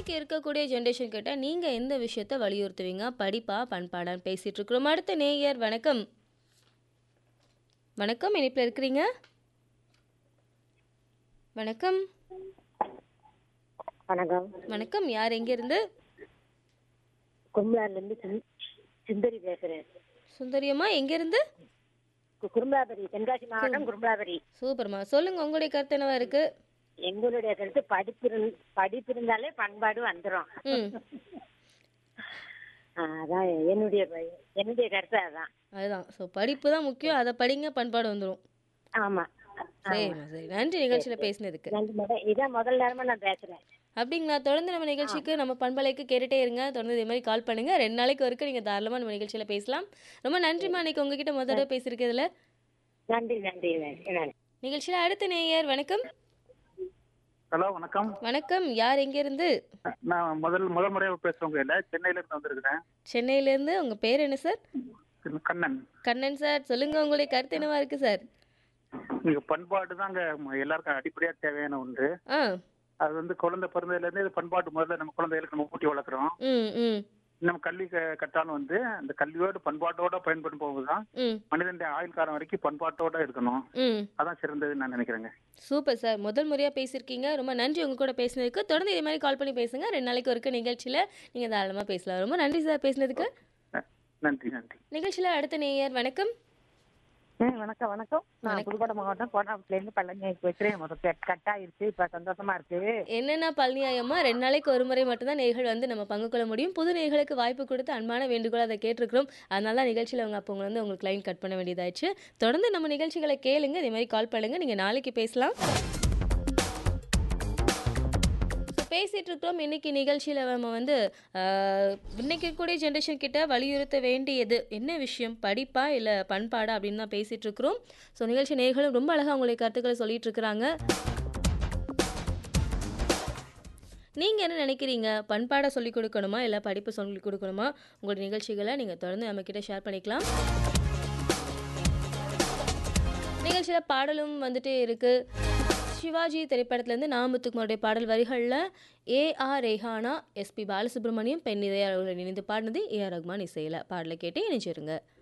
இன்னைக்கு இருக்கக்கூடிய ஜென்ரேஷன் கிட்ட நீங்க எந்த விஷயத்த வலியுறுத்துவீங்க படிப்பா பண்பாடான்னு பேசிட்டு இருக்கிறோம் அடுத்த நேயர் வணக்கம் வணக்கம் இணைப்பில் இருக்கிறீங்க வணக்கம் வணக்கம் வணக்கம் யார் எங்கேருந்து கும்பலார்ல இருந்து சிந்- சுந்தரி பேசுறேன் சுந்தரியம்மா எங்கேருந்து கு- குரும்பலாபுரி தென்காசி மாவட்டம் குரும்பலாபுரி சூப்பர்மா சொல்லுங்க உங்களுடைய கருத்து என்னவா இருக்கு எங்களுடைய கருத்து படிப்பு இருந்- படிப்பு இருந்தாலே பண்பாடு வந்துரும் ம் ஆ, அதான் என்னுடைய ப- என்னுடைய கருத்து அதான் அதுதான் ஸோ படிப்பு தான் முக்கியம் அதை படிங்க பண்பாடு வந்துடும் ஆமா சரிம்மா சரி நன்றி நிகழ்ச்சியில் பேசினதுக்கு ரெண்டு முறை இதான் முதல் நேரமா நான் பேசுறேன் அப்படிங்களா தொடர்ந்து நம்ம நிகழ்ச்சிக்கு நம்ம பண்பலைக்கு கேட்டுட்டே இருங்க தொடர்ந்து இதே மாதிரி கால் பண்ணுங்க ரெண்டு நாளைக்கு வரைக்கும் நீங்கள் தாராளமாக நம்ம நிகழ்ச்சியில் பேசலாம் ரொம்ப நன்றிம்மா இன்னைக்கு உங்ககிட்ட முதல் தடவை பேசியிருக்கிறதுல நன்றி நன்றி நன்றி நன்றி நிகழ்ச்சியில் அடுத்த நேயர் வணக்கம் ஹலோ வணக்கம் வணக்கம் யார் எங்கேருந்து நான் முதல் முதல் முறையாக பேசுறவங்க இல்லை சென்னையில இருந்து வந்திருக்கிறேன் சென்னையிலேருந்து உங்கள் பேர் என்ன சார் திரு கண்ணன் கண்ணன் சார் சொல்லுங்க உங்களுடைய கருத்து என்னவா இருக்கு சார் இங்க பண்பாடு தாங்க எல்லாருக்கும் அடிப்படையா தேவையான ஒன்று ஆ அது வந்து குழந்தை பிறந்ததுல இருந்து இது பண்பாட்டு முதல்ல நம்ம குழந்தைகளுக்கு நம்ம ஊட்டி வளர்க்குறோம் ம் ம் நம்ம கல்வி க- கட்டாலும் வந்து அந்த கல்வியோட பண்பாட்டோட பயன்படும் போதுதான் ம் மனிதனுடைய ஆயுள் காலம் வரைக்கும் பண்பாட்டோட இருக்கணும் ம் அதான் சிறந்ததுன்னு நான் நினைக்கிறேங்க சூப்பர் சார் முதல் முறையாக பேசியிருக்கீங்க ரொம்ப நன்றி உங்க கூட பேசினதுக்கு தொடர்ந்து இதே மாதிரி கால் பண்ணி பேசுங்க ரெண்டு நாளைக்கு ஒருக்க நிகழ்ச்சியில் நீங்கள் தாராளமாக பேசலாம் ரொம்ப நன்றி சார் பேசினதுக்கு ந- நன்றி நன்றி நிகழ்ச்சியில் அடுத்த நேயர் வணக்கம் வணக்கம் வணக்கம் நான் புதுக்கோட்டை மாவட்டம் கோட்டாபுரத்துல இருந்து பழனிக்கு வைக்கிறேன் முதல் கட் ஆயிருச்சு இப்ப சந்தோஷமா இருக்கு என்னென்ன பழனியாயம்மா ரெண்டு நாளைக்கு ஒரு முறை மட்டும்தான் நேர்கள் வந்து நம்ம பங்கு கொள்ள முடியும் புது நேர்களுக்கு வாய்ப்பு கொடுத்து அன்பான வேண்டுகோள் அதை கேட்டிருக்கிறோம் அதனால தான் நிகழ்ச்சியில் அவங்க அப்போ வந்து உங்களுக்கு லைன் கட் பண்ண வேண்டியதாச்சு தொடர்ந்து நம்ம நிகழ்ச்சிகளை கேளுங்க இதே மாதிரி கால் பண்ணுங்க நீங்கள் நாளைக்கு பேசலாம் ஸோ பேசிகிட்டு இருக்கிறோம் இன்னைக்கு நிகழ்ச்சியில் நம்ம வந்து ஆஹ், இன்னைக்கு கூடிய ஜென்ரேஷன் கிட்ட வலியுறுத்த வேண்டியது என்ன விஷயம் படிப்பா இல்லை பண்பாடா அப்படின்னு தான் பேசிகிட்டு இருக்கிறோம் ஸோ நிகழ்ச்சி நேர்களும் ரொம்ப அழகாக உங்களுடைய கருத்துக்களை சொல்லிட்டு இருக்கிறாங்க நீங்கள் என்ன நினைக்கிறீங்க பண்பாடை சொல்லிக் கொடுக்கணுமா இல்லை படிப்பு சொல்லிக் கொடுக்கணுமா உங்களுடைய நிகழ்ச்சிகளை நீங்கள் தொடர்ந்து நம்மக்கிட்ட ஷேர் பண்ணிக்கலாம் நிகழ்ச்சியில் பாடலும் வந்துட்டே இருக்கு சிவாஜி திரைப்படத்துலேருந்து நாமத்துக்குமாருடைய பாடல் வரிகளில் A R Rehana SP Balasubrahmanyam பெண் இதய அவர்கள் இணைந்து பாடினது ஏ ஆர் ரஹ்மான் இசையில் பாடலை கேட்டு இணைச்சிருங்க